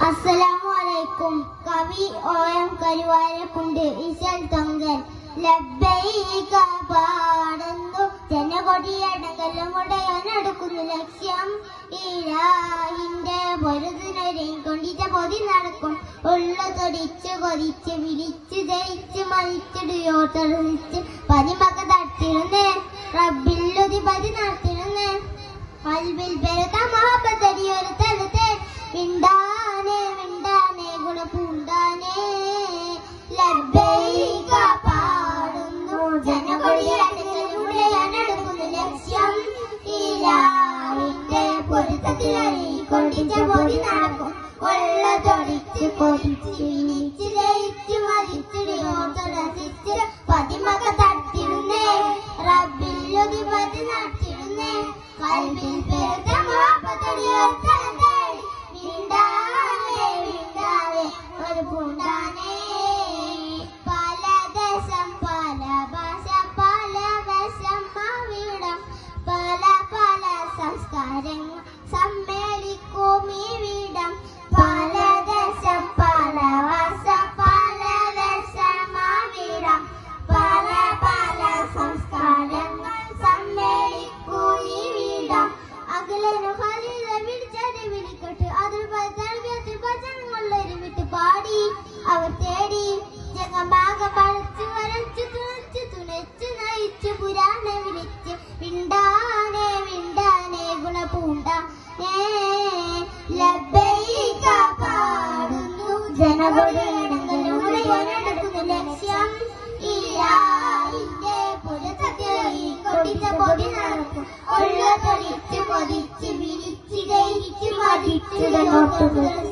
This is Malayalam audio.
അസ്സലാമു അലൈക്കും കവി ഒ എം കരുവാരക്കുണ്ട് ഇശൽ തൊങ്കൽ ലബ്ബൈക പാടുന്നു ജനകൊടിയടങ്കലുമുടയാനടുക്കുന്നു ലക്ഷ്യം ഈരാഹിന്റെ പൊരുതിനരെ കൊണ്ടിച്ച പൊതി നടക്കും ഉള്ള തൊടിച്ച് കൊതിച്ച് വിളിച്ച് ജയിച്ച് മരിച്ചിടുയോ തെളിച്ച് പതിമക തട്ടിരുന്ന് റബ്ബില്ലുതി പതി നടത്തിരുന്ന് കൽവിൽ പെരുത്ത മഹാബത്തടിയൊരു തലത്തെ മിണ്ടാനേ മിണ്ടാനേ ഗുണപൂണ്ടാനേ ലബ്ബൈക പാടുന്നു ജനകൊടിയടക്കുന്നു ലക്ഷ്യം ഈരാവിന്റെ പൊരുത്തത്തിലറി കൊണ്ടിച്ച പൊതി നടക്കും കൊള്ള തൊടിച്ച് കൊതിച്ച് ഇനിച്ച് ലയിച്ച് മരിച്ചിടുകയോ തുളസിച്ച് പതിമക തട്ടിടുന്നേ റബ്ബില്ലൊതി പതി നട്ടിടുന്നേ കൽവിൽ പെരുത്ത മഹാപത്തടിയോർത്തേ മിണ്ടാനേ മിണ്ടാനേ ഒരു പൂണ്ടാനേ പല ദേശം പല ഭാഷ പല വേഷം അവിടം പല പല സംസ്കാരങ്ങൾ സമ്മേളിക്കും ഈ വീടം പല ദേശം പല ഭാഷ പല വേഷം അവിടം പല പല സംസ്കാരങ്ങൾ സമ്മേളിക്കും ഈ വീടം അകലനു ഹരിത വിളിച്ചത് വിളിക്കട്ട് അതിൽ പതിൽ ഭജനങ്ങളൊരുമിട്ട് പാടി അവർ തേടി ജഗമാകെ പഴച്ചു വരച്ചു തുണച്ചു തുണച്ചു നയിച്ചു പുരാണ വിളിച്ച് വിണ്ടാനേ വിണ്ടാനേ ഗുണപൂണ്ട ലബ്ബൈക പാടുന്നു ജനഗണങ്ങളുടെ ലക്ഷ്യം ഈരായിന്റെ പുരസത്യമായി കൊടിച്ച പൊടി നടക്കും ഉള്ള തൊടിച്ച് പൊതിച്ച് വിരിച്ച് ജയിച്ച് മതിച്ച് നോട്ടുകൾ